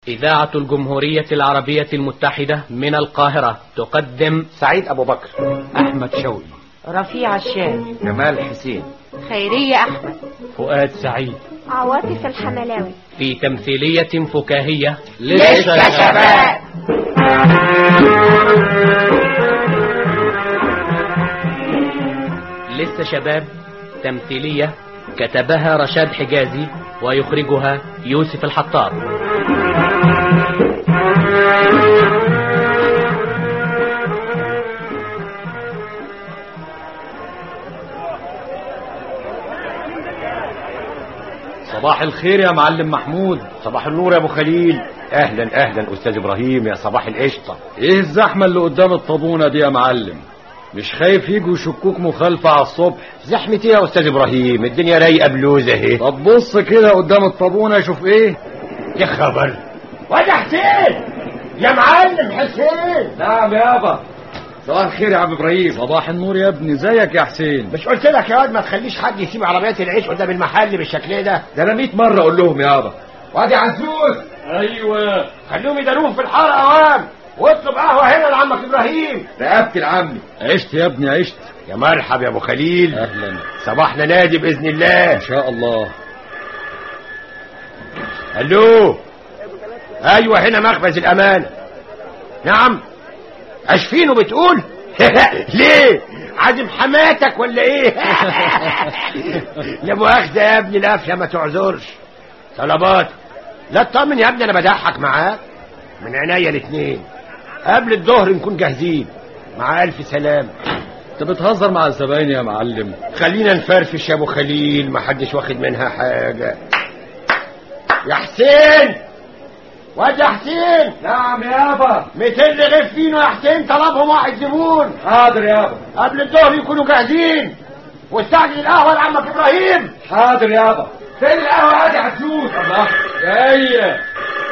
إذاعة الجمهورية العربية المتحدة من القاهرة تقدم سعيد أبو بكر أحمد شوقي رفيع الشام جمال حسين خيرية أحمد فؤاد سعيد عواطف الحملاوي في تمثيلية فكاهية لسه شباب لسه شباب تمثيلية كتبها رشاد حجازي ويخرجها يوسف الحطاب صباح الخير يا معلم محمود صباح النور يا أبو خليل أهلا أهلا أستاذ إبراهيم يا صباح القشطة ايه الزحمة اللي قدام الطابونة دي يا معلم مش خايف يجوا يشكوك مخالفة على الصبح زحمة إيه يا أستاذ إبراهيم الدنيا رايقة بلوزة أهي طب بص كده قدام الطابونة شوف ايه يا خبر واد حسين يا معلم حسين نعم يابا صباح الخير يا عم ابراهيم صباح النور يا ابني ازيك يا حسين مش قلت لك يا واد ما تخليش حد يسيب عربيات العيش قدام المحل بالشكل ده ده انا 100 مرة اقول لهم يابا وادي عزوز ايوه خليهم يداروهم في الحارة اوام واطلب قهوة هنا لعمك ابراهيم رقبت العمي عشت يا ابني عشت يا مرحب يا ابو خليل اهلا صباحنا نادي باذن الله ان شاء الله الو ايوه هنا مخبز الامانه نعم اشفينه بتقول ليه عازم حماتك ولا ايه لا مؤاخذه يا ابني القفله ما تعذرش طلبات لا تطمن يا ابني انا بضحك معاك من عينيا الاثنين قبل الظهر نكون جاهزين مع الف سلام انت بتهزر مع الزباين يا معلم خلينا نفرفش يا ابو خليل ما حدش واخد منها حاجه يا حسين واد يا حسين نعم يابا 200 رغيف فينو يا حسين طلبهم واحد زبون حاضر يابا قبل الظهر يكونوا جاهزين واستعجل القهوه لعمك ابراهيم حاضر يابا فين القهوه يا عزوز الله جاية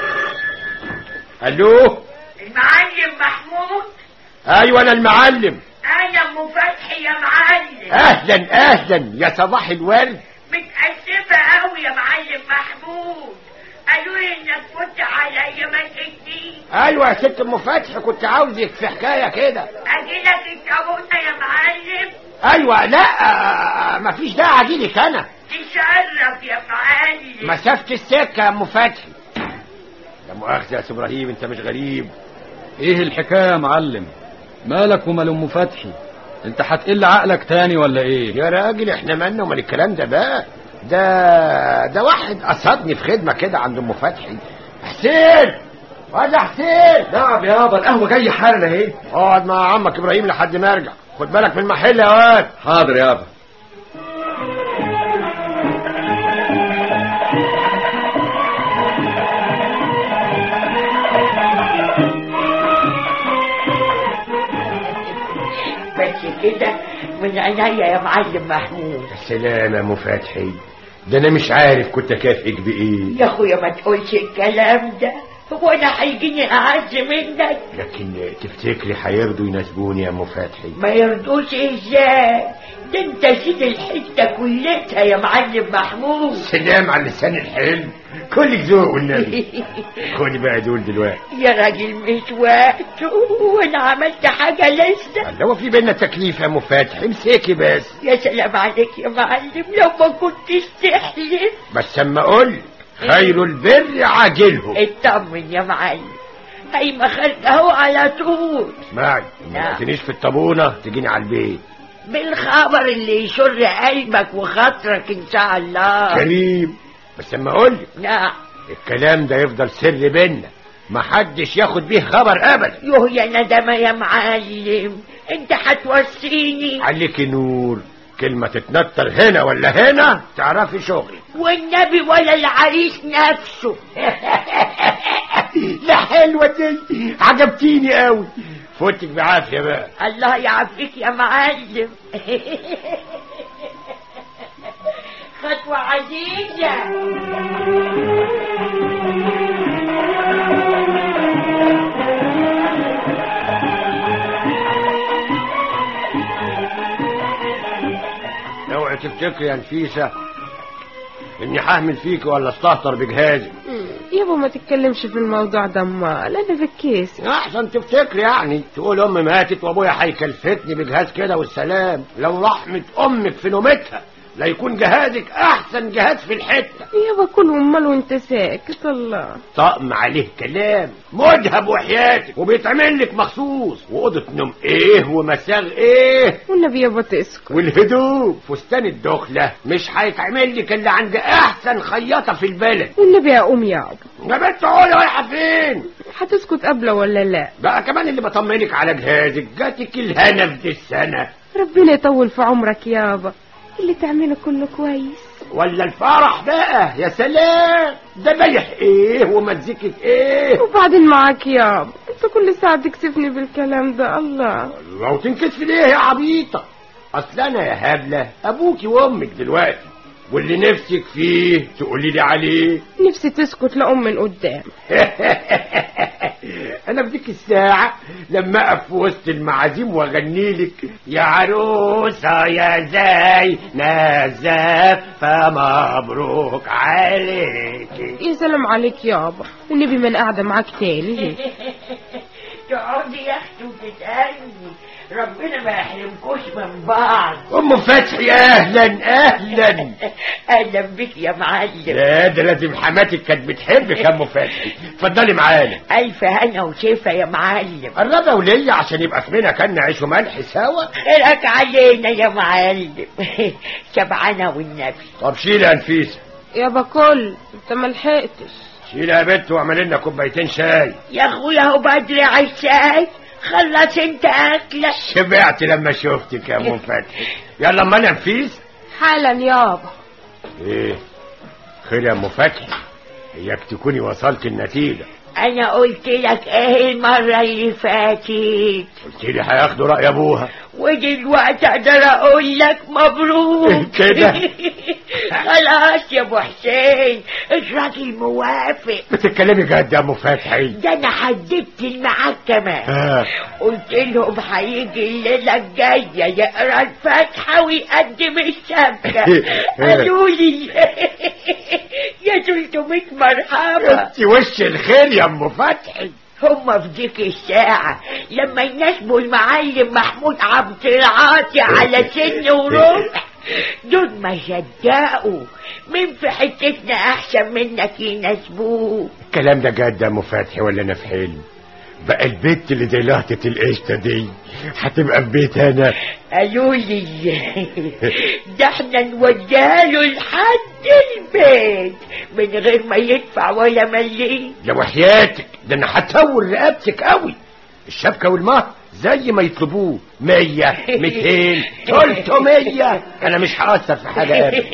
الو المعلم محمود ايوه انا المعلم انا ام فتحي يا معلم اهلا اهلا يا صباح الورد متأسفة قوي يا معلم محمود قالوا لي انك كنت عليا ما تجيش ايوه يا ست ام فتحي كنت عاوزك في حكايه كده اجي لك الصابونة يا معلم ايوه لا آه، مفيش داعي اجيلك انا تشرف يا معلم مسافه السكه يا ام فتحي لا مؤاخذه يا سي ابراهيم انت مش غريب ايه الحكاية يا معلم مالك ومال ام فتحي انت هتقل عقلك تاني ولا ايه يا راجل احنا مالنا ومال الكلام ده بقى ده ده واحد قصدني في خدمه كده عند ام فتحي حسين واد يا حسين نعم يابا القهوة جاية حالا اهي اقعد مع عمك ابراهيم لحد ما يرجع خد بالك من المحل يا واد حاضر يابا بس كده من عينيا يا معلم محمود سلام يا ام فتحي ده انا مش عارف كنت اكافئك بايه يا اخويا ما تقولش الكلام ده هو انا هيجيني اعز منك لكن تفتكري هيرضوا يناسبوني يا ام فتحي ما يرضوش ازاي ده انت سيد الحته كلتها يا معلم محمود سلام على لسان الحلم كلك ذوق والنبي خدي بقى دول دلوقتي يا راجل مش وقته وانا عملت حاجه لسه اللي هو في بينا تكليف يا ام فتحي امسكي بس يا سلام عليك يا معلم لو ما كنتش تحلف بس اما اقول خير البر عاجله اطمن يا معلم هي ما خلق اهو على طول اسمعي ما نعم. تجينيش في الطابونه تجيني على البيت بالخبر اللي يشر قلبك وخاطرك ان شاء الله كريم بس اما اقول نعم الكلام ده يفضل سر بينا ما حدش ياخد بيه خبر ابدا يوه يا ندمة يا معلم انت هتوصيني عليك نور كلمة تتنطر هنا ولا هنا تعرفي شغلي والنبي ولا العريس نفسه لا حلوة دي عجبتيني قوي فوتك بعافية بقى الله يعافيك يا معلم خطوة عزيزة اوعي تفتكري يا نفيسة اني هحمل فيك ولا استهتر بجهازي يابا ما تتكلمش في الموضوع ده امال انا بكيس احسن تفتكر يعني تقول امي ماتت وابويا هيكلفتني بجهاز كده والسلام لو رحمة امك في نومتها لا يكون جهازك احسن جهاز في الحته يابا كل امال وانت ساكت الله طقم عليه كلام مذهب وحياتك وبيتعمل لك مخصوص واوضه نوم ايه ومساغ ايه والنبي يابا تسكت والهدوء فستان الدخله مش هيتعمل لك الا عند احسن خياطه في البلد والنبي اقوم يابا يا بنت قولي رايحه فين هتسكت قبل ولا لا بقى كمان اللي بطمنك على جهازك جاتك الهنا في دي السنه ربنا يطول في عمرك يابا اللي تعمله كله كويس ولا الفرح بقى يا سلام ده بايح ايه ومزيكة ايه وبعدين معاك يابا انت كل ساعة تكسفني بالكلام ده الله لو تنكسف ليه يا عبيطة اصل انا يا هبلة ابوكي وامك دلوقتي واللي نفسك فيه تقولي لي عليه نفسي تسكت لأم من قدام انا في ديك الساعة لما اقف في وسط المعازيم واغني لك يا عروسة يا زي نزاف فمبروك عليكي يا سلام عليك يابا والنبي من قاعدة معاك تاني تقعدي يا اختي وتتقلبي ربنا ما يحرمكوش من بعض ام فتحي اهلا اهلا اهلا بك يا معلم لا ده لازم حماتك كانت بتحبك يا ام فتحي اتفضلي معانا الف هنا وشفا يا معلم قربها وليا عشان يبقى اسمنا كان عيش وملح سوا خيرك علينا يا معلم شبعانه والنبي طب شيل يا نفيسه يابا كل انت ملحقتش شيل يا بنت واعمل لنا كوبايتين شاي يا اخويا هو بدري عالشاي خلص انت اكلك شبعت لما شفتك يا ام فتحي يلا اما انا نفيس حالا يابا ايه خير يا ام فتحي اياك تكوني وصلت النتيجه انا قلت لك ايه المره اللي فاتت قلت لي هياخدوا راي ابوها ودلوقتي اقدر اقول لك مبروك كده؟ خلاص يا ابو حسين الراجل موافق بتتكلمي جد يا ام فتحي ده انا حددت الميعاد كمان آه. قلت لهم هيجي الليله الجايه يقرا الفاتحه ويقدم الشبكه قالوا لي يا 300 مرحبا انت وش الخير يا ام فتحي هما في ديك الساعة لما يناسبوا المعلم محمود عبد العاطي على سن وربع دول ما صدقوا مين في حتتنا أحسن منك يناسبوه الكلام ده جد يا ام فتحي ولا انا في حلم بقى البت اللي زي لهطة القشطة دي هتبقى في بيت انا قالوا لي ده احنا نوديها له لحد البيت من غير ما يدفع ولا مليم لو حياتك ده انا هتطور رقبتك قوي الشبكة والمهر زي ما يطلبوه مية ميتين تلتمية انا مش هأثر في حاجة ابدا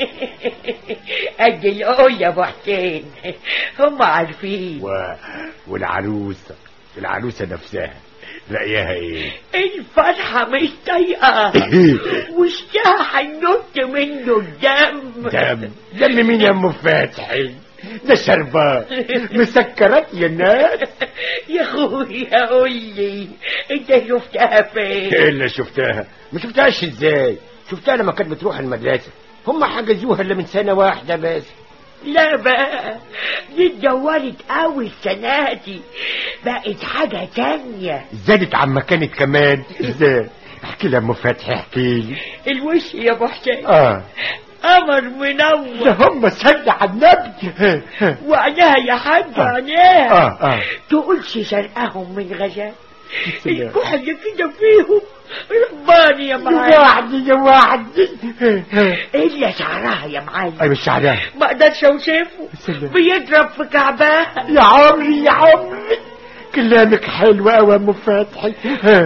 قد القول يا ابو حسين هم عارفين و... والعروسة العروسة نفسها رأيها ايه الفرحة مش طايقة وشها هينط منه الدم دم دم مين يا ام فتحي ده شربات مسكرات يا ناس يا اخويا قول لي انت شفتها ايه فين اللي شفتها ما شفتهاش ازاي شفتها لما كانت بتروح المدرسة هم حجزوها الا من سنة واحدة بس لا بقى دي اتدورت قوي السنة دي بقت حاجة تانية زادت عما كانت كمان ازاي احكي لي يا ام فتحي احكي لي الوش يا ابو حسين اه قمر ده منور هم صدق على النبي وعينيها يا حاج آه. عينيها اه اه تقولش شرقهم من غزال سلام. الكحل كده فيهم رباني يا معلم جوعدي جوعدي الا شعرها يا معلم اي مش شعرها ما اقدرش اوصفه سلام. بيضرب في كعبها يا عمري يا عمري كلامك حلو قوي يا ام فتحي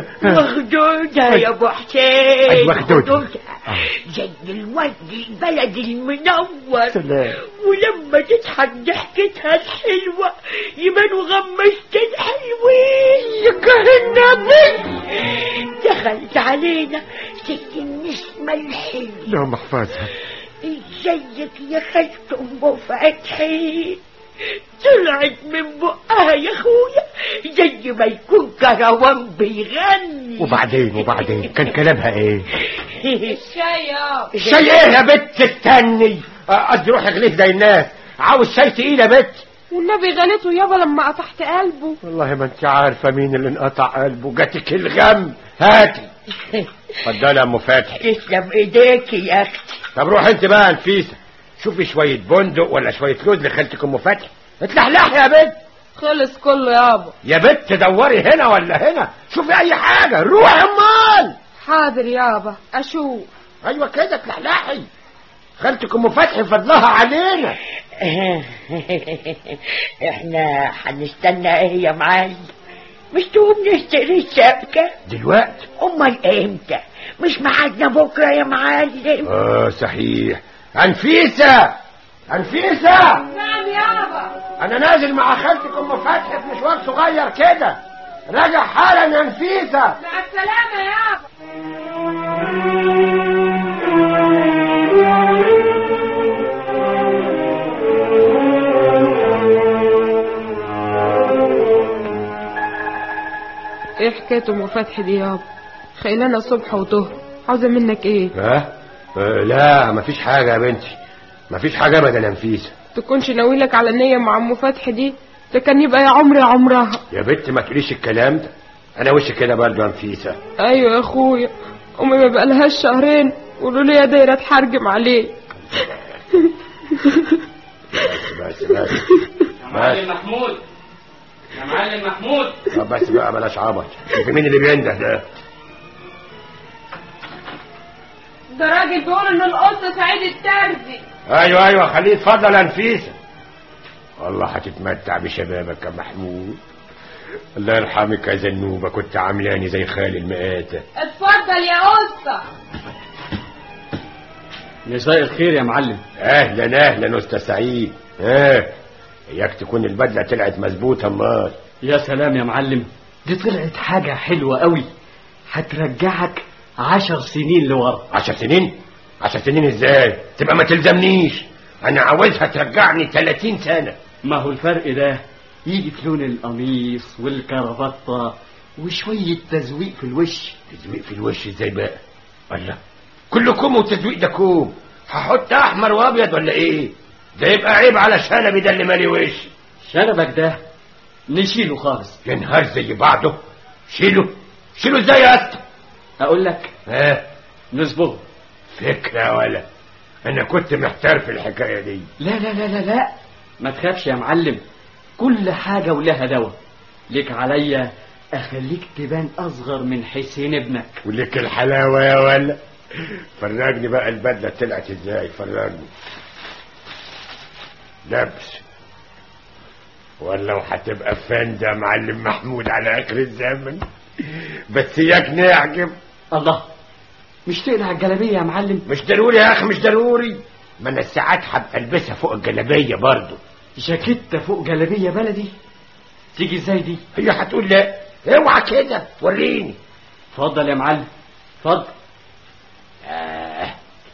مخدودة يا ابو حسين أيوة، مخدودة. مخدودة. زي الورد البلد المنور سلام ولما تضحك ضحكتها الحلوة يبانوا غمشتين حلوين يا النبي دخلت علينا ست النسمة الحلوة اللهم احفظها ازيك يا خالة ام فتحي طلعت من بقها يا اخويا زي ما يكون كروان بيغني وبعدين وبعدين كان كلامها ايه الشاي يابا شاي ايه يا بت استني آه، قصدي روح اغليه زي الناس عاوز شاي تقيل يا بت والنبي غلطه يابا لما قطعت قلبه والله ما انت عارفه مين اللي انقطع قلبه جاتك الغم هاتي اتفضلي يا ام فتحي تسلم ايديك يا اختي طب روح انت بقى يا نفيسه شوفي شويه بندق ولا شويه لوز لخالتك ام فتحي اتلحلح يا بنت خلص كله يابا يا بنت دوري هنا ولا هنا شوفي اي حاجه روحي امال حاضر يابا اشوف ايوه كده اتلحلحي خالتك ام فتحي فضلها علينا احنا هنستنى ايه يا معلم مش تقوم نشتري الشبكة دلوقتي امال امتى مش ميعادنا بكرة يا معلم اه صحيح انفيسه انفيسه نعم يابا انا نازل مع خالتك ام فتحي في مشوار صغير كده راجع حالا يا نفيسه مع السلامة يابا ايه حكاية ام فتحي دي يابا خيلانة صبح وظهر عاوزة منك ايه ها أه لا مفيش حاجه يا بنتي مفيش حاجه ابدا يا نفيسه تكونش ناويلك على النية مع ام فتحي دي ده كان يبقى يا عمري عمرها يا بنت ما تقوليش الكلام ده انا وشي كده برضه يا نفيسه ايوه يا اخويا امي ما بقالهاش شهرين قولوا لي يا دايره اتحرجم عليه بس بس يا معلم محمود يا معلم محمود طب بس بقى بلاش عبط شوفي مين اللي بينده ده ده راجل بيقول ان القط سعيد الترزي ايوه ايوه خليه يتفضل يا نفيسه والله هتتمتع بشبابك يا محمود الله يرحمك يا زنوبه كنت عاملاني زي خالي المآتة اتفضل يا قصه مساء الخير يا معلم اهلا اهلا استاذ سعيد اه اياك تكون البدله طلعت مظبوطه امال يا سلام يا معلم دي طلعت حاجة حلوة قوي هترجعك عشر سنين لورا عشر سنين عشر سنين ازاي تبقى ما تلزمنيش انا عاوزها ترجعني 30 سنه ما هو الفرق ده يجي في لون القميص والكرافتة وشوية تزويق في الوش تزويق في الوش ازاي بقى الله كله كوم والتزويق ده كوم هحط احمر وابيض ولا ايه ده يبقى عيب على شنبي ده اللي مالي وشي شنبك ده نشيله خالص يا نهار زي بعضه شيله شيله ازاي يا اسطى اقول لك ها نصبغه فكره ولا انا كنت محتار في الحكايه دي لا لا لا لا لا ما تخافش يا معلم كل حاجة ولها دواء ليك عليا اخليك تبان اصغر من حسين ابنك ولك الحلاوه يا ولا فرجني بقى البدله طلعت ازاي فرجني لبس ولا وهتبقى فانده معلم محمود على اخر الزمن بس اياك نعجب الله مش تقلع الجلابية يا معلم مش ضروري يا اخي مش ضروري ما انا ساعات هبقى البسها فوق الجلابيه برضه جاكيتة فوق جلابية بلدي تيجي ازاي دي هي هتقول لا اوعى كده وريني اتفضل يا معلم اتفضل آه.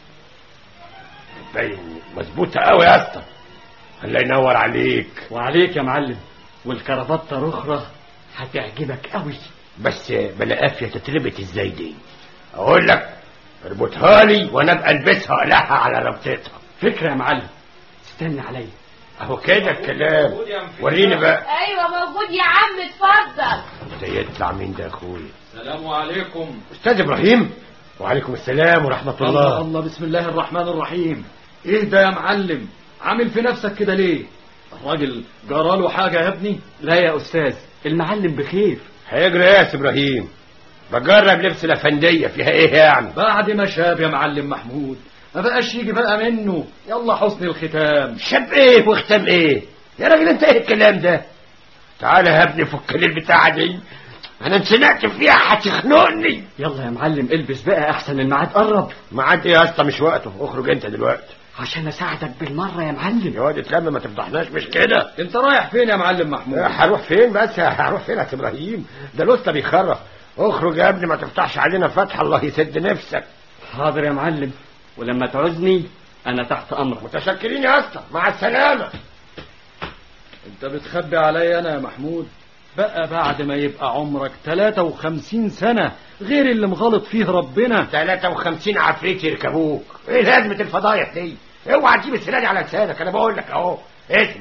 باين مظبوطه قوي يا اسطى الله ينور عليك وعليك يا معلم والكرافتة رخرة هتعجبك قوي بس بلا قافيه تتربط ازاي دي اقول لك اربطها لي وانا ابقى البسها اقلعها على ربطتها فكرة يا معلم استنى عليا اهو كده الكلام وريني بقى ايوه موجود يا عم اتفضل ده يطلع مين ده يا اخويا السلام عليكم استاذ ابراهيم وعليكم السلام ورحمه الله الله الله بسم الله الرحمن الرحيم ايه ده يا معلم عامل في نفسك كده ليه الراجل جراله حاجة يا ابني لا يا استاذ المعلم بخير هيجري ايه يا أستاذ ابراهيم بجرب لبس الافنديه فيها ايه يعني بعد ما شاب يا معلم محمود ما بقاش يجي بقى منه يلا حسن الختام شاب ايه واختم ايه يا راجل انت ايه الكلام ده تعالى يا ابني فك لي البتاعه دي انا انسنقت فيها هتخنقني يلا يا معلم البس بقى احسن الميعاد قرب معاد ايه يا اسطى مش وقته اخرج انت دلوقتي عشان اساعدك بالمرة يا معلم يا واد اتلم ما تفضحناش مش كده انت رايح فين يا معلم محمود هروح فين بس هروح فين يا أستاذ ابراهيم ده الوسطى بيخرف اخرج يا ابني ما تفتحش علينا فتح الله يسد نفسك حاضر يا معلم ولما تعوزني انا تحت امرك متشكرين يا اسطى مع السلامه انت بتخبي عليا انا يا محمود بقى بعد ما يبقى عمرك 53 سنة غير اللي مغلط فيه ربنا 53 عفريت يركبوك ايه لازمه الفضايح دي اوعى تجيب السنه دي على لسانك انا بقول لك اهو اسمع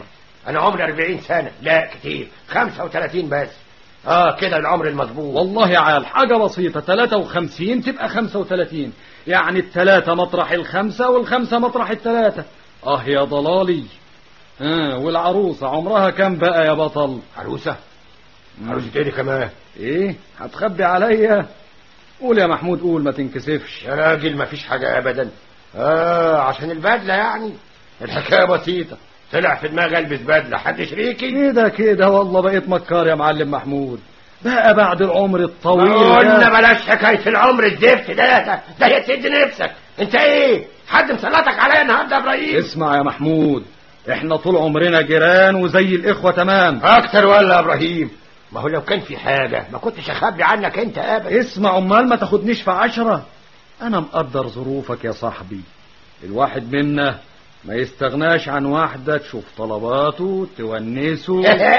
انا عمري 40 سنه لا كتير 35 بس اه كده العمر المظبوط والله عال حاجة بسيطة 53 تبقى 35 يعني التلاتة مطرح الخمسة والخمسة مطرح التلاتة اه يا ضلالي آه والعروسة عمرها كم بقى يا بطل عروسه عروسه ايه دي كمان ايه هتخبي عليا قول يا محمود قول ما تنكسفش يا راجل مفيش حاجه ابدا اه عشان البدله يعني الحكايه بسيطه طلع في دماغي البس بدله حد شريكي كده كده والله بقيت مكار يا معلم محمود بقى بعد العمر الطويل قلنا ده بلاش حكايه العمر الزفت ده ده ده يسد نفسك انت ايه حد مسلطك عليا النهارده يا ابراهيم اسمع يا محمود احنا طول عمرنا جيران وزي الاخوة تمام اكتر ولا يا ابراهيم ما هو لو كان في حاجه ما كنتش اخبي عنك انت ابدا اسمع امال ما تاخدنيش في عشرة انا مقدر ظروفك يا صاحبي الواحد منا ما يستغناش عن واحدة تشوف طلباته تونسه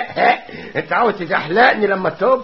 انت عاوز تزحلقني لما تطب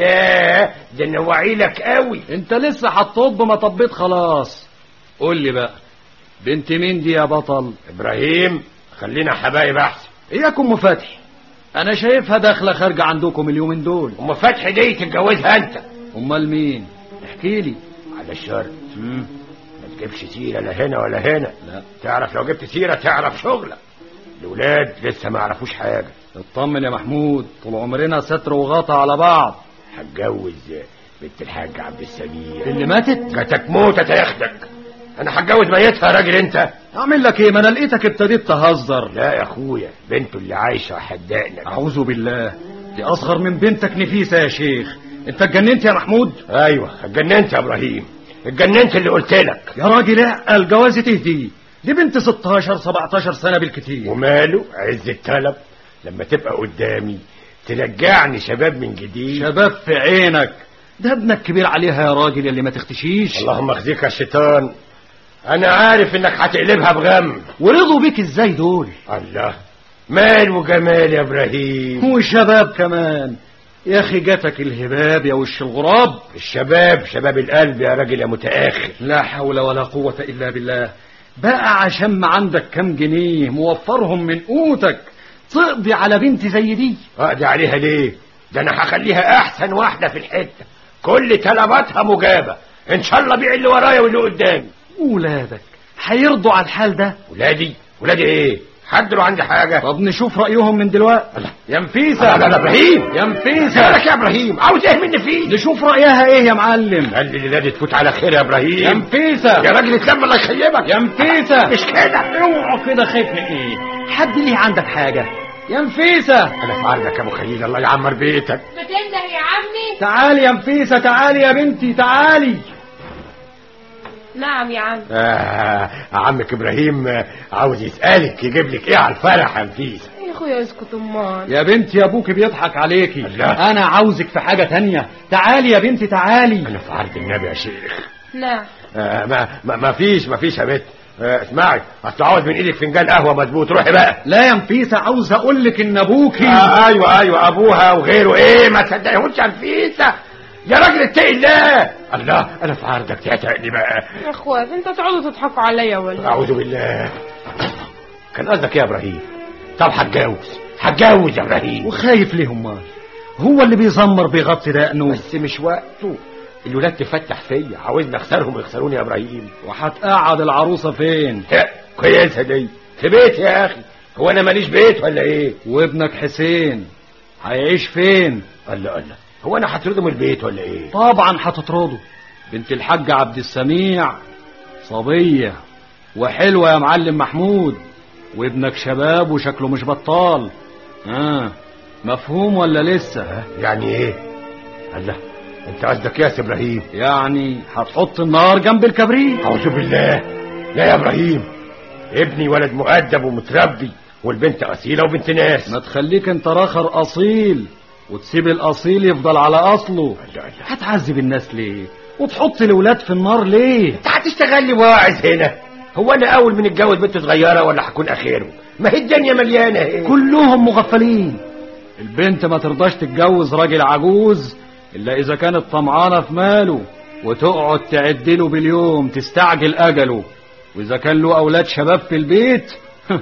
لا ده انا واعي لك قوي انت لسه هتطب ما طبيت خلاص قول لي بقى بنت مين دي يا بطل ابراهيم خلينا حبايب احسن اياكم ام فتحي انا شايفها داخله خارجه عندكم اليومين دول ام فتحي دي تتجوزها انت امال مين احكي لي على الشرط مم. ما تجيبش سيره لا هنا ولا هنا لا تعرف لو جبت سيره تعرف شغلك الولاد لسه ما يعرفوش حاجه اطمن يا محمود طول عمرنا ستر وغطا على بعض هتجوز بنت الحاج عبد السميع اللي ماتت جاتك موتة تاخدك انا هتجوز ميتها يا راجل انت اعمل لك ايه ما انا لقيتك ابتديت تهزر لا يا اخويا بنته اللي عايشه حدقنا اعوذ بالله دي اصغر من بنتك نفيسه يا شيخ انت اتجننت يا محمود ايوه اتجننت يا ابراهيم اتجننت اللي قلت لك يا راجل لا الجواز تهدي دي بنت 16 17 سنه بالكتير وماله عز الطلب لما تبقى قدامي ترجعني شباب من جديد شباب في عينك ده ابنك كبير عليها يا راجل اللي ما تختشيش اللهم اخزيك يا الشيطان انا عارف انك هتقلبها بغم ورضوا بيك ازاي دول الله مال وجمال يا ابراهيم وشباب كمان يا اخي جاتك الهباب يا وش الغراب الشباب شباب القلب يا راجل يا متاخر لا حول ولا قوة إلا بالله بقى عشان ما عندك كم جنيه موفرهم من قوتك تقضي على بنت زي دي اقضي عليها ليه ده انا هخليها احسن واحده في الحته كل طلباتها مجابه ان شاء الله بيع اللي ورايا واللي قدامي ولادك هيرضوا على الحال ده ولادي ولادي ايه حد له عندي حاجه طب نشوف رأيهم من دلوقتي يا نفيسة لا لا ابراهيم يا نفيسة مالك يا ابراهيم عاوز ايه مني فيه نشوف رأيها ايه يا معلم خلي الليله تفوت على خير يا يا ابراهيم نفيسة يا راجل اتلم الله يخيبك يا نفيسة مش كده اوعوا كده خايف من ايه حد ليه عندك حاجة يا نفيسة انا في عرضك يا ابو خليل الله يعمر بيتك ما تنده يا عمي تعالي يا نفيسة تعالي يا بنتي تعالي نعم يا عم آه عمك ابراهيم آه، عاوز يسالك يجيب لك ايه على الفرح يا نفيسه يا اخويا اسكت امال يا بنتي ابوك بيضحك عليكي الله. انا عاوزك في حاجة تانية تعالي يا بنتي تعالي انا في عرض النبي يا شيخ نعم آه ما, ما, ما فيش ما فيش يا بنت آه اسمعي اصل عاوز من ايدك فنجان قهوه مظبوط روحي بقى لا يا نفيسة عاوز اقول لك ان ابوكي آه ايوه ايوه ابوها وغيره ايه ما تصدقيهوش يا نفيسه يا راجل اتقي الله الله انا في عرضك تعتقني بقى يا اخوات انت تقعدوا تضحكوا عليا ولا اعوذ بالله كان قصدك ايه يا ابراهيم طب هتجوز هتجوز يا ابراهيم وخايف ليه امال هو اللي بيزمر بيغطي دقنه بس مش وقته الولاد تفتح فيا عاوزني اخسرهم ويخسروني يا ابراهيم وهتقعد العروسة فين ها، كويسه دي في بيت يا اخي هو انا ماليش بيت ولا ايه وابنك حسين هيعيش فين الله الله هو انا هطرده من البيت ولا ايه طبعا هتطرده بنت الحاج عبد السميع صبية وحلوة يا معلم محمود وابنك شباب وشكله مش بطال آه مفهوم ولا لسه يعني ايه الله انت قصدك يا ابراهيم يعني هتحط النار جنب الكبريت اعوذ بالله لا يا ابراهيم ابني ولد مؤدب ومتربي والبنت اصيله وبنت ناس ما تخليك انت راخر اصيل وتسيب الاصيل يفضل على اصله الله الله هتعذب الناس ليه وتحط الولاد في النار ليه انت هتشتغل لي واعظ هنا هو انا اول من اتجوز بنت صغيره ولا هكون اخره ما هي الدنيا مليانه ايه كلهم مغفلين البنت ما ترضاش تتجوز راجل عجوز الا اذا كانت طمعانه في ماله وتقعد تعدله باليوم تستعجل اجله واذا كان له اولاد شباب في البيت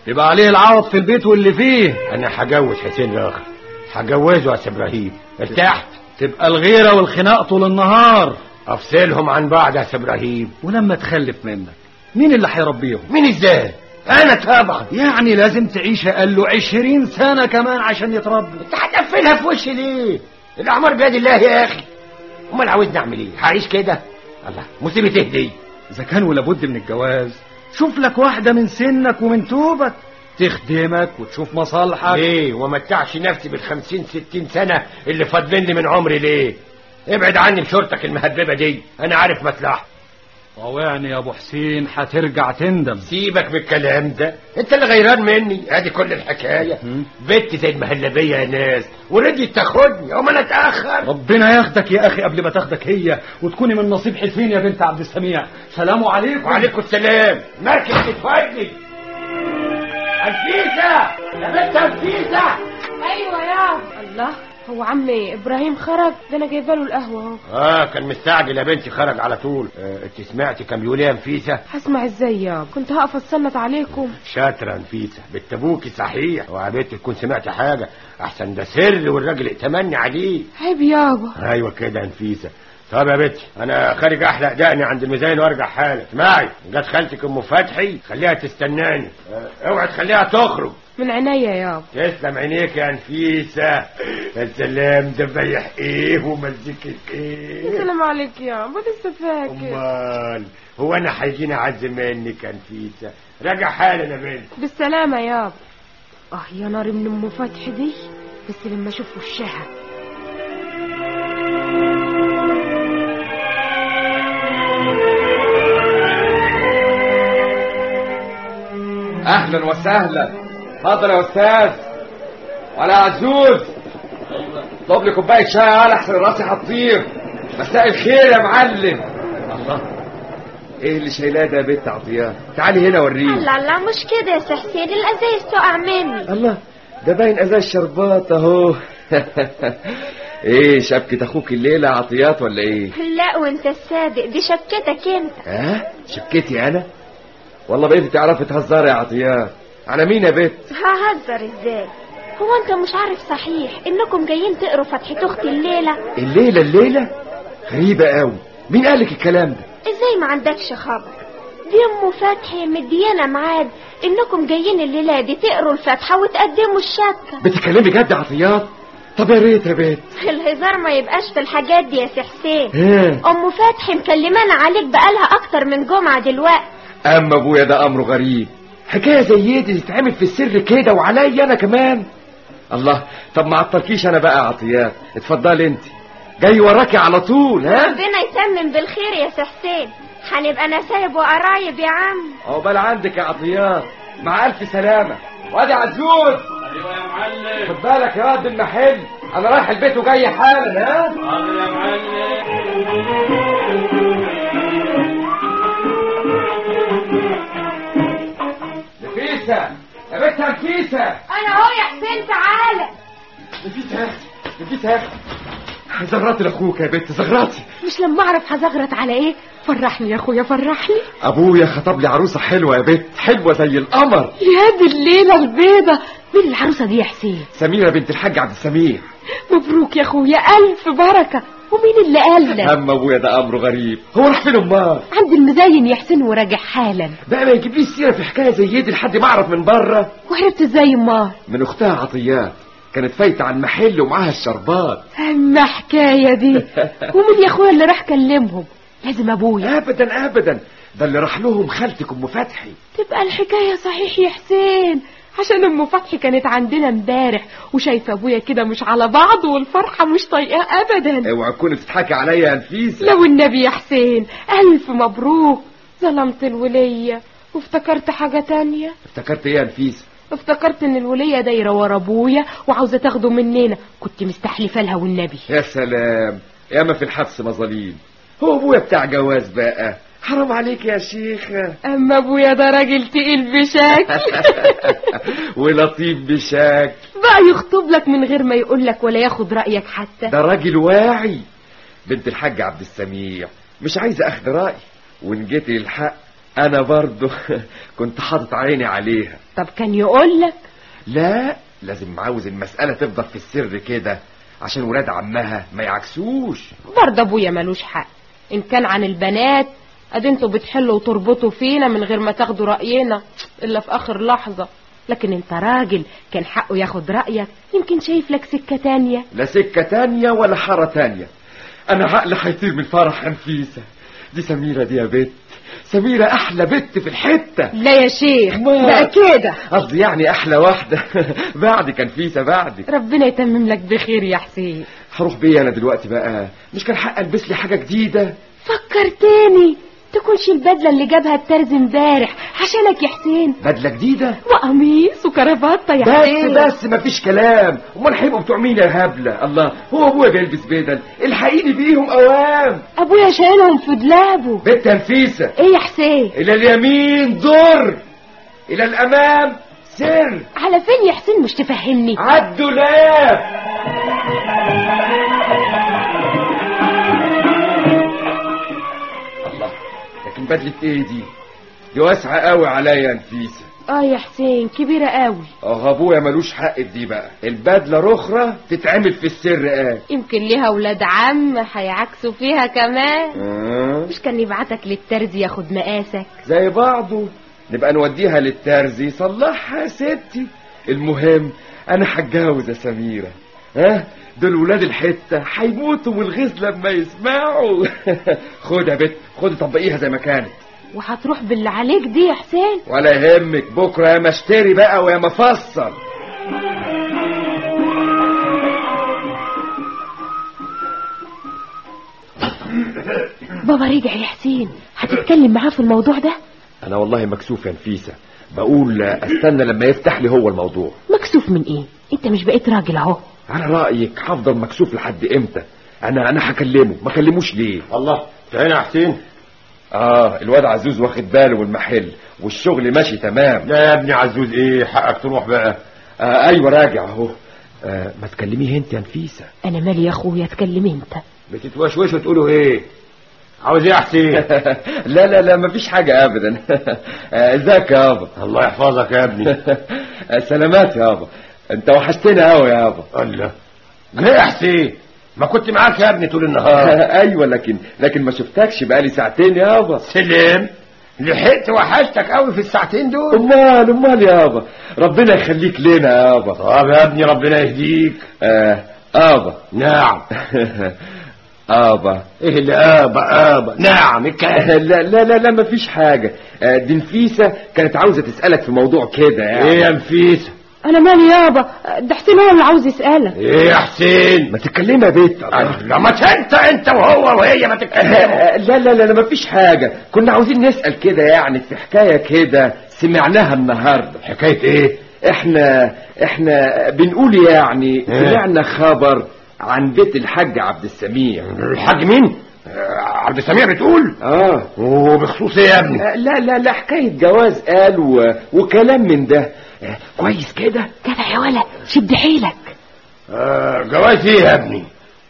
يبقى عليه العوض في البيت واللي فيه انا هجوز حسين الاخر هجوزه يا سي ابراهيم ارتحت تبقى الغيرة والخناق طول النهار افصلهم عن بعض يا سي ابراهيم ولما تخلف منك مين اللي هيربيهم مين ازاي انا طبعا يعني لازم تعيش اقل له عشرين سنة كمان عشان يتربي انت هتقفلها في وشي ليه الاعمار بيد الله يا اخي امال عاوزني اعمل ايه هعيش كده الله مصيبه تهدي اذا كان ولا بد من الجواز شوف لك واحدة من سنك ومن توبك تخدمك وتشوف مصالحك ليه ومتعش نفسي بالخمسين ستين سنة اللي فاضلين لي من عمري ليه ابعد عني بشورتك المهببة دي انا عارف مصلحتي طوعني يا ابو حسين هترجع تندم سيبك بالكلام ده انت اللي غيران مني ادي كل الحكاية مم. بنت زي المهلبية يا ناس ورضيت تاخدني او انا اتاخر ربنا ياخدك يا اخي قبل ما تاخدك هي وتكوني من نصيب حسين يا بنت عبد السميع سلام عليكم وعليكم السلام مركز تتفادني الفيزا يا بنت الفيزا ايوه يا الله هو عمي ابراهيم خرج ده انا جايبه له القهوه اهو اه كان مستعجل يا بنتي خرج على طول آه انت سمعتي كان بيقول ايه يا نفيسه هسمع ازاي يا كنت هقف اتسلط عليكم شاطره يا نفيسه بنت ابوكي صحيح ويا بنت تكون سمعت حاجه احسن ده سر والراجل ائتمني عليه عيب يابا ايوه كده يا نفيسه طب يا بنتي انا خارج احلق دقني عند الميزان وارجع حالا اسمعي جت خالتك ام فتحي خليها تستناني آه، اوعي تخليها تخرج من عينيا يابا تسلم عينيك يا نفيسه يا سلام ده مبيح ايه ومزيكة ايه السلام عليك يابا لسه فاكر امال هو انا هيجيني عز منك يا نفيسه راجع حالا يا بنت بالسلامة يابا اه يا نار من ام فتحي دي بس لما اشوف وشها اهلا وسهلا اتفضل يا استاذ ولا عزوز طب لي كوبايه شاي على احسن راسي هتطير مساء الخير يا معلم الله ايه اللي شايلاه ده يا بنت عطيات تعالي هنا وريني لا لا مش كده يا سي حسين الازايز تقع مني الله ده باين ازاز الشربات اهو ايه شبكة اخوك الليلة عطيات ولا ايه لا وانت الصادق دي شبكتك انت ها شبكتي انا والله بقيتي تعرفي تهزري يا عطيات على مين يا بنت ههزر ازاي هو انت مش عارف صحيح انكم جايين تقروا فتحة اختي الليلة الليلة الليلة غريبة قوي مين قالك الكلام ده ازاي ما عندكش خبر دي ام فتحي مديانة ميعاد انكم جايين الليلة دي تقروا الفاتحة وتقدموا الشبكة بتتكلمي جد يا عطيات طب يا ريت يا بنت الهزار ما يبقاش في الحاجات دي يا سي حسين ها ام فتحي مكلمانا عليك بقالها اكتر من جمعة دلوقتي اما ابويا ده امره غريب حكايه زي دي تتعمل في السر كده وعليا انا كمان الله طب ما عطلكيش انا بقى يا عطيات اتفضلي انت جاي وراكي على طول ها ربنا يتمم بالخير يا سي حسين هنبقى نسايب وقرايب يا عم عقبال عندك يا عطيات مع الف سلامه وادي عزوز ايوه يا معلم خد بالك يا واد المحل انا رايح البيت وجاي حالا ها حاضر يا معلم نفيسه يا بنت نفيسه انا اهو يا حسين تعالى نفيسه نفيسه زغراتي لاخوك يا بنت زغراتي مش لما اعرف هزغرت على ايه فرحني يا اخويا فرحني ابويا خطب لي عروسه حلوه يا بنت حلوه زي القمر يا دي الليله البيضه مين العروسه دي يا حسين سميره بنت الحاج عبد السميع مبروك يا اخويا الف بركه ومين اللي قال لك اما ابويا ده امره غريب هو راح فين امال عند المزين يا حسين وراجع حالا بقى ما يجيبليش سيره في حكايه زي دي لحد ما اعرف من بره وعرفت ازاي امال من اختها عطيات كانت فايته على المحل ومعاها الشربات اما حكايه دي ومين يا اخويا اللي راح كلمهم لازم ابويا ابدا ابدا ده اللي راح لهم خالتك ام فتحي تبقى الحكايه صحيح يا حسين عشان ام فتحي كانت عندنا امبارح وشايفه ابويا كده مش على بعض والفرحه مش طايقاه ابدا اوعى تكوني بتضحكي عليا يا نفيسه لو النبي يا حسين الف مبروك ظلمت الوليه وافتكرت حاجه تانية افتكرت ايه يا نفيسه افتكرت ان الوليه دايره ورا ابويا وعاوزه تاخده مننا كنت مستحلفه لها والنبي يا سلام ياما في الحبس مظاليم هو ابويا بتاع جواز بقى حرام عليك يا شيخه اما ابويا ده راجل تقيل بشكل ولطيف بشكل بقى يخطب لك من غير ما يقول لك ولا ياخد رايك حتى ده راجل واعي بنت الحاج عبد السميع مش عايزه اخد راي وان جيت للحق انا برضه كنت حاطط عيني عليها طب كان يقول لك لا لازم عاوز المسألة تفضل في السر كده عشان ولاد عمها ما يعكسوش برضه ابويا ملوش حق ان كان عن البنات ادي انتوا بتحلوا وتربطوا فينا من غير ما تاخدوا راينا الا في اخر لحظه لكن انت راجل كان حقه ياخد رايك يمكن شايف لك سكه تانية لا سكة تانية ولا حارة تانية انا عقلي هيطير من فرح نفيسة دي سميرة دي يا بت سميرة احلى بت في الحتة لا يا شيخ ما- بقى كده قصدي يعني احلى واحدة بعد كان فيسة بعد ربنا يتمم لك بخير يا حسين هروح بيه انا دلوقتي بقى مش كان حق البس لي حاجة جديدة فكرتني تكونش البدله اللي جابها الترز امبارح عشانك يا حسين بدلة جديدة وقميص وكرافته يا بس حسين بس مفيش كلام امال هيبقوا بتوع مين يا هبله الله هو ابويا بيلبس بدل الحقيني بيهم اوام ابويا شايلهم في دولابه بنت نفيسه ايه يا حسين الى اليمين ضر الى الامام سر على فين يا حسين مش تفهمني عالدولاب الله لكن بدلة ايه دي دي واسعة قوي عليا يا نفيسة اه يا حسين كبيره قوي اه ابويا ملوش حق في دي بقى البدلة رخرة تتعمل في السر قال يمكن ليها ولاد عم هيعكسوا فيها كمان آه. مش كان يبعتك للترز ياخد مقاسك زي بعضه نبقى نوديها للترزي يصلحها يا ستي المهم انا هتجوز يا سميرة ها دول ولاد الحتة هيموتوا من الغيظ لما يسمعوا خد يا بت خد طبقيها زي ما كانت وهتروح باللي عليك دي يا حسين ولا يهمك بكرة يا ما اشتري بقى ويا ما افصل بابا رجع يا حسين هتتكلم معاه في الموضوع ده انا والله مكسوف يا نفيسة بقول استنى لما يفتح لي هو الموضوع مكسوف من ايه انت مش بقيت راجل اهو على رأيك هفضل مكسوف لحد امتى انا انا هكلمه ما كلموش ليه الله تعالى يا حسين اه الواد عزوز واخد باله من المحل والشغل ماشي تمام لا يا ابني عزوز ايه حقك تروح بقى آه ايوه راجع اهو آه ما تكلميه انت يا نفيسة انا مالي يا اخويا اتكلم انت بتتوشوشوا تقولوا ايه عاوز ايه يا حسين لا لا لا مفيش حاجة ابدا آه، ازيك يا يابا الله يحفظك يا ابني آه، سلامات يا يابا انت وحشتنا قوي يا يابا الله ليه يا حسين ما كنت معاك يا ابني طول النهار ايوه لكن لكن ما شفتكش بقالي ساعتين يابا سلم لحقت وحشتك قوي في الساعتين دول امال امال يابا ربنا يخليك لنا يابا طب يا ابني ربنا يهديك آه ابا نعم ابا ايه اللي ابا ابا نعم الكلام لا لا لا لا مفيش حاجة آه، دي نفيسة كانت عاوزة تسألك في موضوع كده يعني ايه يا نفيس انا مالي يابا ده حسين هو اللي عاوز يسالك ايه يا حسين ما تتكلمي يا بيت لما انت انت وهو وهي ما تتكلموا لا لا لا لا مفيش حاجة كنا عاوزين نسأل كده يعني في حكاية كده سمعناها النهاردة حكايه ايه احنا احنا بنقول يعني سمعنا خبر عن بيت الحاج عبد السميع الحاج مين آه، عبد السميع بتقول اه وبخصوص ايه يا ابني آه، لا لا لا حكاية جواز قال و... وكلام من ده آه، كويس كده جدع يا ولا شد حيلك آه، جواز ايه يا ابني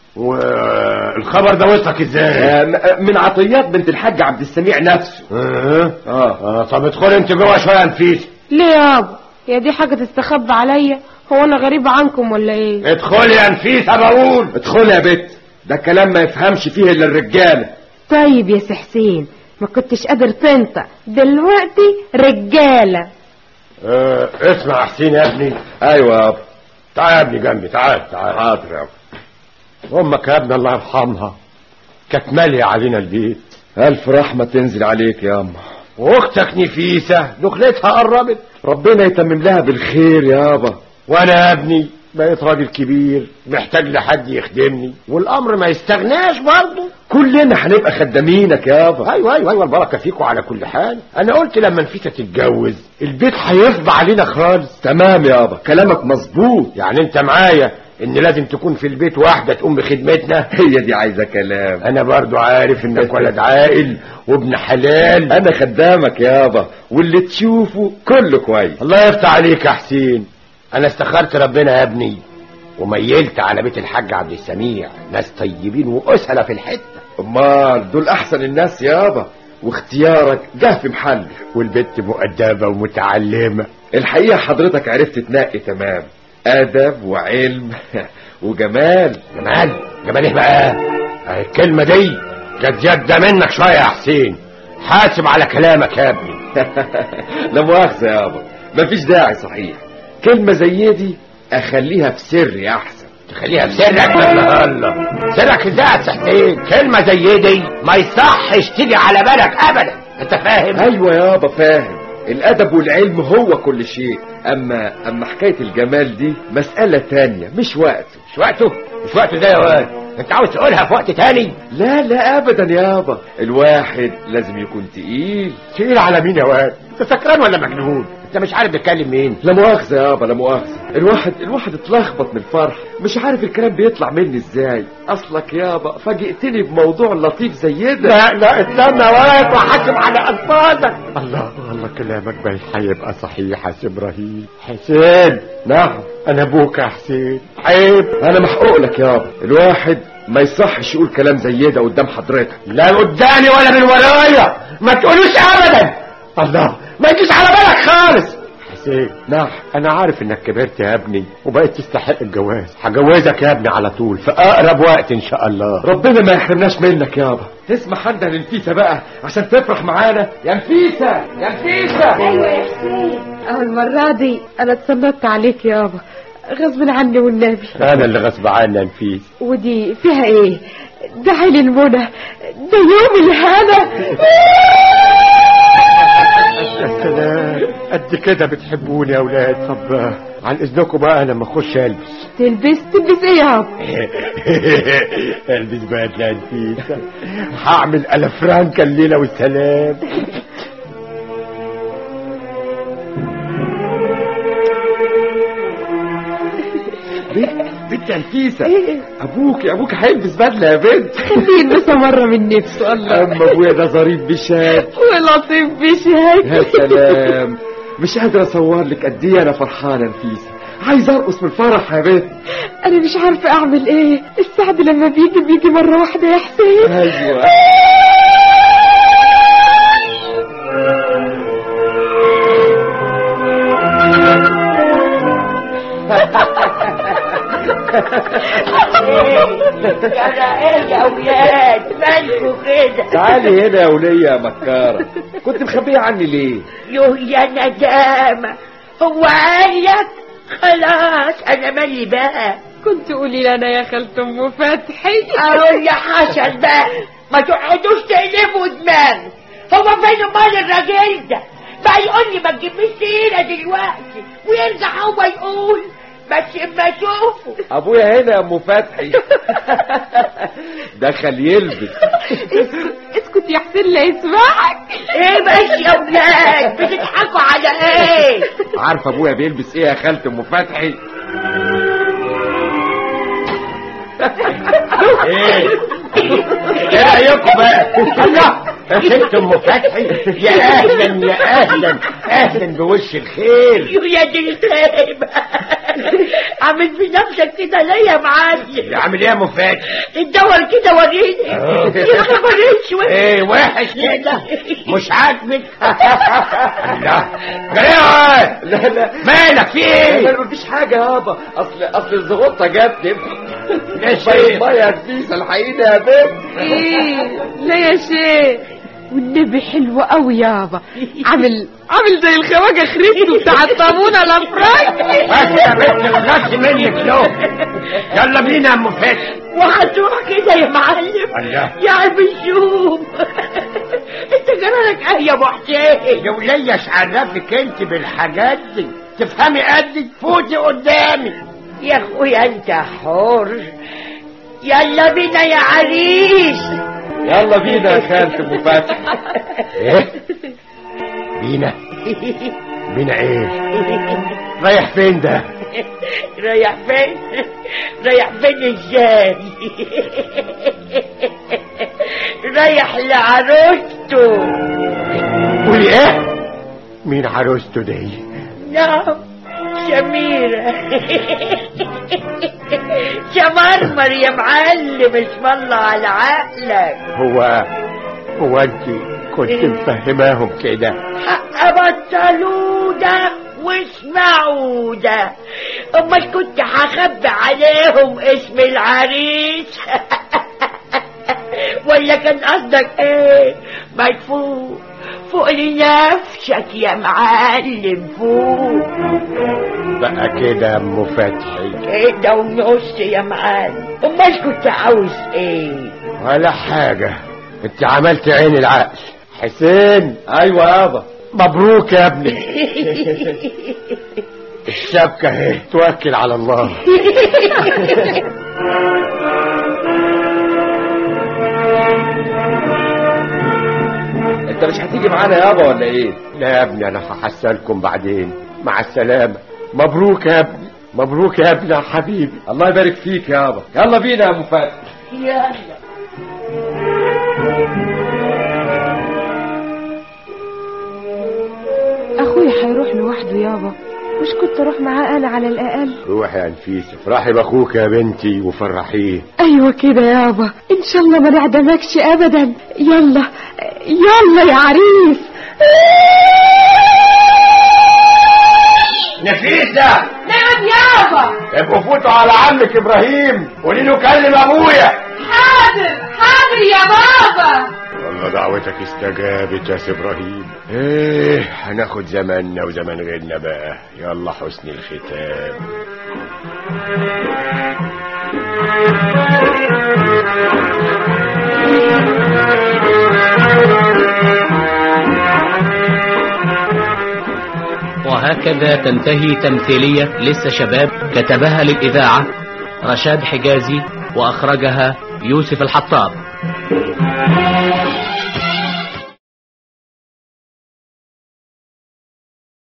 والخبر ده وصلك ازاي آه، م- آه، من عطيات بنت الحاج عبد السميع نفسه اه اه اه طب ادخل انت جوه شويه يا نفيس ليه يابا هي دي حاجه تستخبى عليا هو انا غريبه عنكم ولا ايه ادخل يا نفيس بقول ادخل يا بت ده كلام ما يفهمش فيه الا الرجاله طيب يا سي حسين ما كنتش قادر تنطق دلوقتي رجاله اه اسمع يا حسين يا ابني ايوه يابا تعال يا ابني جنبي تعال تعال حاضر يابا امك يا ابني الله يرحمها كانت ماليه علينا البيت الف رحمه تنزل عليك يا اما واختك نفيسه دخلتها قربت ربنا يتمم لها بالخير يابا وانا يا ابني بقيت راجل كبير محتاج لحد يخدمني والامر ما يستغناش برضه كلنا هنبقى خدامينك يابا ايوه ايوه ايوه البركه فيكم على كل حال انا قلت لما نفيسه تتجوز البيت هيفضى علينا خالص تمام يابا كلامك مظبوط يعني انت معايا ان لازم تكون في البيت واحده تقوم بخدمتنا هي دي عايزه كلام انا برضو عارف انك ولد عاقل وابن حلال انا خدامك يابا واللي تشوفه كله كويس الله يفتح عليك يا حسين انا استخرت ربنا يا ابني وميلت على بيت الحاج عبد السميع ناس طيبين واسهله في الحته امال دول احسن الناس يابا واختيارك جه في محله والبت مؤدبة ومتعلمة الحقيقة حضرتك عرفت تنقي تمام أدب وعلم وجمال جمال جمال ايه بقى آه، الكلمة دي جت جدة منك شوية يا حسين حاسب على كلامك يا ابني لا مؤاخذة يابا مفيش داعي صحيح كلمة زي دي أخليها في سري أحسن تخليها في سرك لا الله سرك ازاي يا حسين كلمة زي دي ما يصحش تيجي على بالك ابدا انت فاهم أيوة يابا فاهم الأدب والعلم هو كل شيء أما أما حكاية الجمال دي مسألة تانية مش وقته مش وقته مش وقته ده يا واد انت عاوز تقولها في وقت تاني لا لا أبدا يابا الواحد لازم يكون تقيل تقيل على مين يا واد انت سكران ولا مجنون انت مش عارف بتكلم مين لا مؤاخذة يابا لا مؤاخذة الواحد الواحد اتلخبط من الفرح مش عارف الكلام بيطلع مني ازاي اصلك يابا فاجئتني بموضوع لطيف زي ده لا لا استنى يا واد وحاسب على الفاظك الله الله كلامك باين هيبقى صحيح يا سي ابراهيم حسين نعم انا ابوك يا حسين عيب انا محقوق لك يابا الواحد ما يصحش يقول كلام زي ده قدام حضرتك لا قدامي ولا من ورايا ما تقولوش ابدا الله ما يجيش على بالك خالص حسين نعم انا عارف انك كبرت يا ابني وبقيت تستحق الجواز هجوزك يا ابني على طول في اقرب وقت ان شاء الله ربنا ما يحرمناش منك يابا تسمح انت لنفيسة بقى عشان تفرح معانا يا نفيسة يا نفيسة ايوه يا حسين أو المرة دي أنا اتسلطت عليك يابا غصب عني والنبي انا اللي غصب عني يا نفيس ودي فيها ايه ده عين المنى ده يوم الهنا يا سلام قد كده بتحبوني يا اولاد طب آه، عن اذنكم بقى لما اخش البس تلبس تلبس ايه يابا البس بدله يا نفيس هعمل الافرانكا الليله والسلام بنت يا نفيسة ابوك ابوك هيلبس بدلة يا بنت خليه يلبسها مرة من نفسه الله اما ابويا ده ظريف بشاد ولطيف بشهاك يا سلام مش قادر اصور لك قد ايه انا فرحانه نفيسه عايز ارقص من الفرح يا بنت انا مش عارفة اعمل ايه السعد لما بيجي بيجي مرة واحدة يا حسين ايوه يا ايه يا اولاد مالكوا كده تعالي هنا يا ولية يا مكارة كنت مخبية عني ليه يوه يا ندامة هو قال لك خلاص انا مالي بقى كنت قولي لنا يا خالة ام فتحي اهو اللي حصل بقى ما تقعدوش تقلبوا دماغي هو فين امال الراجل ده بقى يقول لي ما تجيبليش سيره دلوقتي ويرجع هو يقول بس اما اشوفه ابويا هنا يا ام فتحي دخل يلبس اسكت يا حسين لا يسمعك ايه بس يا ولاد بتضحكوا على ايه عارفه ابويا بيلبس ايه يا خالة ام فتحي ايه ايه رايكم بقى الله يا ست ام فتحي يا اهلا يا اهلا اهلا بوش الخير يا دي الخيبة عامل في نفسك كده ليه يا معلم عامل ايه يا ام فتحي الدور كده وريني آه. يا خبر اسود ايه وحش كده مش عاجبك الله جريء لا لا مالك في لا ايه لا مفيش حاجة يابا اصل اصل الزغطة جت يا شيخ ما يا نفيسة الحقيقة يا بنت ايه لا يا شيخ والنبي حلو قوي يابا عامل عامل زي الخواجه خريستو بتاع الطابونه الافراج بس يا بنت خلصت منك لو يلا بينا يا ام فتحي وهتروح كده يا معلم الله. يا عم الشوم انت جرالك ايه يا ابو حسين يا ولية ايش عرفك انت بالحاجات دي تفهمي قدي فوتي قدامي يا اخويا انت حر يلا بينا يا عريس يلا بينا يا خالة ام فتحي ايه بينا بينا ايه رايح فين ده رايح فين رايح فين ازاي رايح لعروسته قولي ايه مين عروسته دي نعم سميرة شمرمر يا معلم اسم الله على عقلك هو هو انت كنت مفهماهم كده حق بطلوا ده واسمعوا ده امال كنت هخبي عليهم اسم العريس ولا كان قصدك ايه ما تفوق فوق لنفسك يا معلم فوق بقى كده يا ام فتحي كده ونص يا معلم امال كنت عاوز ايه ولا حاجة انت عملت عين العقل حسين ايوه يابا مبروك يا ابني الشبكة اهي توكل على الله انت مش هتيجي معانا يابا ولا ايه لا يا ابني انا هحسلكم بعدين مع السلامة مبروك يا ابني مبروك يا ابني يا حبيبي الله يبارك فيك يابا يلا بينا يا ام فتحي يلا اخويا هيروح لوحده يابا مش كنت اروح معاه انا على الاقل روحي يا نفيسة افرحي باخوك يا بنتي وفرحيه ايوه كده يابا ان شاء الله ما نعدمكش ابدا يلا يلا يا عريس نفيسة نعم يابا ابقوا فوتوا على عمك ابراهيم قولي له كلم ابويا حاضر حاضر يا بابا والله دعوتك استجابت يا سي ابراهيم ايه هناخد زماننا وزمان غيرنا بقى يلا حسن الختام وهكذا تنتهي تمثيلية لسه شباب كتبها للإذاعة رشاد حجازي وأخرجها يوسف الحطاب